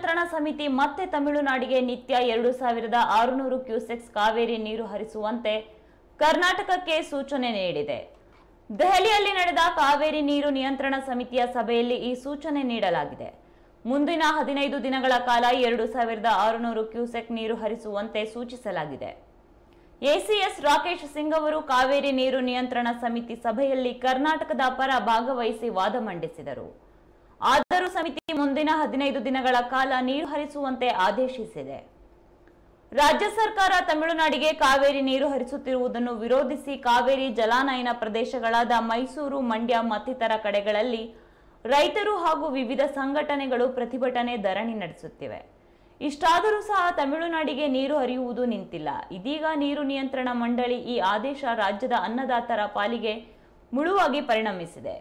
ನಿಯಂತ್ರಣ ಸಮಿತಿ ಮತ್ತೆ ತಮಿಳುನಾಡಿಗೆ ನಿತ್ಯ ಎರಡು ಸಾವಿರದ ಆರುನೂರು ಕ್ಯೂಸೆಕ್ಸ್ ಕಾವೇರಿ ನೀರು ಹರಿಸುವಂತೆ ಕರ್ನಾಟಕಕ್ಕೆ ಸೂಚನೆ ನೀಡಿದೆ ದೆಹಲಿಯಲ್ಲಿ ನಡೆದ ಕಾವೇರಿ ನೀರು ನಿಯಂತ್ರಣ ಸಮಿತಿಯ ಸಭೆಯಲ್ಲಿ ಈ ಸೂಚನೆ ನೀಡಲಾಗಿದೆ ಮುಂದಿನ ಹದಿನೈದು ದಿನಗಳ ಕಾಲ ಎರಡು ಸಾವಿರದ ಆರುನೂರು ಕ್ಯೂಸೆಕ್ ನೀರು ಹರಿಸುವಂತೆ ಸೂಚಿಸಲಾಗಿದೆ ಎಸಿಎಸ್ ರಾಕೇಶ್ ಸಿಂಗ್ ಅವರು ಕಾವೇರಿ ನೀರು ನಿಯಂತ್ರಣ ಸಮಿತಿ ಸಭೆಯಲ್ಲಿ ಕರ್ನಾಟಕದ ಪರ ಭಾಗವಹಿಸಿ ವಾದ ಮಂಡಿಸಿದರು ಆದರೂ ಸಮಿತಿ ಮುಂದಿನ ಹದಿನೈದು ದಿನಗಳ ಕಾಲ ನೀರು ಹರಿಸುವಂತೆ ಆದೇಶಿಸಿದೆ ರಾಜ್ಯ ಸರ್ಕಾರ ತಮಿಳುನಾಡಿಗೆ ಕಾವೇರಿ ನೀರು ಹರಿಸುತ್ತಿರುವುದನ್ನು ವಿರೋಧಿಸಿ ಕಾವೇರಿ ಜಲಾನಯನ ಪ್ರದೇಶಗಳಾದ ಮೈಸೂರು ಮಂಡ್ಯ ಮತ್ತಿತರ ಕಡೆಗಳಲ್ಲಿ ರೈತರು ಹಾಗೂ ವಿವಿಧ ಸಂಘಟನೆಗಳು ಪ್ರತಿಭಟನೆ ಧರಣಿ ನಡೆಸುತ್ತಿವೆ ಇಷ್ಟಾದರೂ ಸಹ ತಮಿಳುನಾಡಿಗೆ ನೀರು ಹರಿಯುವುದು ನಿಂತಿಲ್ಲ ಇದೀಗ ನೀರು ನಿಯಂತ್ರಣ ಮಂಡಳಿ ಈ ಆದೇಶ ರಾಜ್ಯದ ಅನ್ನದಾತರ ಪಾಲಿಗೆ ಮುಳುವಾಗಿ ಪರಿಣಮಿಸಿದೆ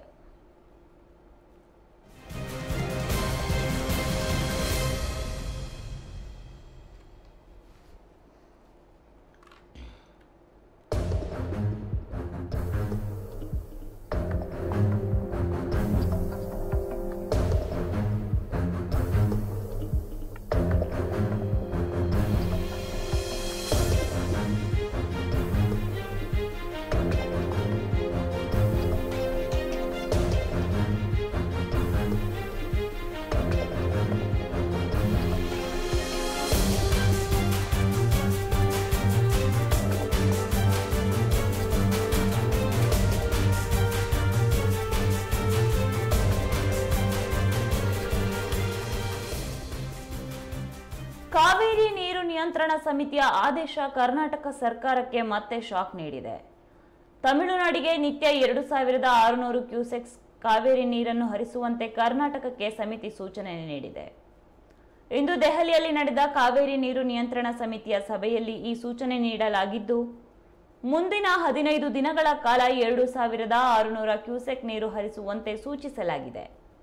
ಕಾವೇರಿ ನೀರು ನಿಯಂತ್ರಣ ಸಮಿತಿಯ ಆದೇಶ ಕರ್ನಾಟಕ ಸರ್ಕಾರಕ್ಕೆ ಮತ್ತೆ ಶಾಕ್ ನೀಡಿದೆ ತಮಿಳುನಾಡಿಗೆ ನಿತ್ಯ ಎರಡು ಸಾವಿರದ ಆರುನೂರು ಕ್ಯೂಸೆಕ್ಸ್ ಕಾವೇರಿ ನೀರನ್ನು ಹರಿಸುವಂತೆ ಕರ್ನಾಟಕಕ್ಕೆ ಸಮಿತಿ ಸೂಚನೆ ನೀಡಿದೆ ಇಂದು ದೆಹಲಿಯಲ್ಲಿ ನಡೆದ ಕಾವೇರಿ ನೀರು ನಿಯಂತ್ರಣ ಸಮಿತಿಯ ಸಭೆಯಲ್ಲಿ ಈ ಸೂಚನೆ ನೀಡಲಾಗಿದ್ದು ಮುಂದಿನ ಹದಿನೈದು ದಿನಗಳ ಕಾಲ ಎರಡು ಸಾವಿರದ ಆರುನೂರ ಕ್ಯೂಸೆಕ್ ನೀರು ಹರಿಸುವಂತೆ ಸೂಚಿಸಲಾಗಿದೆ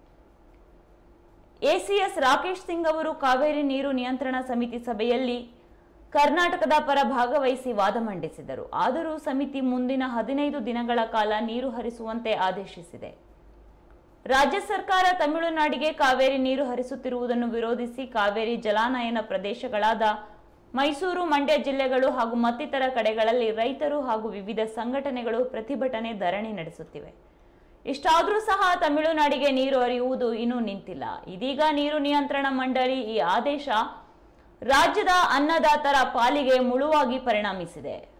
ಎಸಿಎಸ್ ರಾಕೇಶ್ ಸಿಂಗ್ ಅವರು ಕಾವೇರಿ ನೀರು ನಿಯಂತ್ರಣ ಸಮಿತಿ ಸಭೆಯಲ್ಲಿ ಕರ್ನಾಟಕದ ಪರ ಭಾಗವಹಿಸಿ ವಾದ ಮಂಡಿಸಿದರು ಆದರೂ ಸಮಿತಿ ಮುಂದಿನ ಹದಿನೈದು ದಿನಗಳ ಕಾಲ ನೀರು ಹರಿಸುವಂತೆ ಆದೇಶಿಸಿದೆ ರಾಜ್ಯ ಸರ್ಕಾರ ತಮಿಳುನಾಡಿಗೆ ಕಾವೇರಿ ನೀರು ಹರಿಸುತ್ತಿರುವುದನ್ನು ವಿರೋಧಿಸಿ ಕಾವೇರಿ ಜಲಾನಯನ ಪ್ರದೇಶಗಳಾದ ಮೈಸೂರು ಮಂಡ್ಯ ಜಿಲ್ಲೆಗಳು ಹಾಗೂ ಮತ್ತಿತರ ಕಡೆಗಳಲ್ಲಿ ರೈತರು ಹಾಗೂ ವಿವಿಧ ಸಂಘಟನೆಗಳು ಪ್ರತಿಭಟನೆ ಧರಣಿ ನಡೆಸುತ್ತಿವೆ ಇಷ್ಟಾದರೂ ಸಹ ತಮಿಳುನಾಡಿಗೆ ನೀರು ಹರಿಯುವುದು ಇನ್ನೂ ನಿಂತಿಲ್ಲ ಇದೀಗ ನೀರು ನಿಯಂತ್ರಣ ಮಂಡಳಿ ಈ ಆದೇಶ ರಾಜ್ಯದ ಅನ್ನದಾತರ ಪಾಲಿಗೆ ಮುಳುವಾಗಿ ಪರಿಣಮಿಸಿದೆ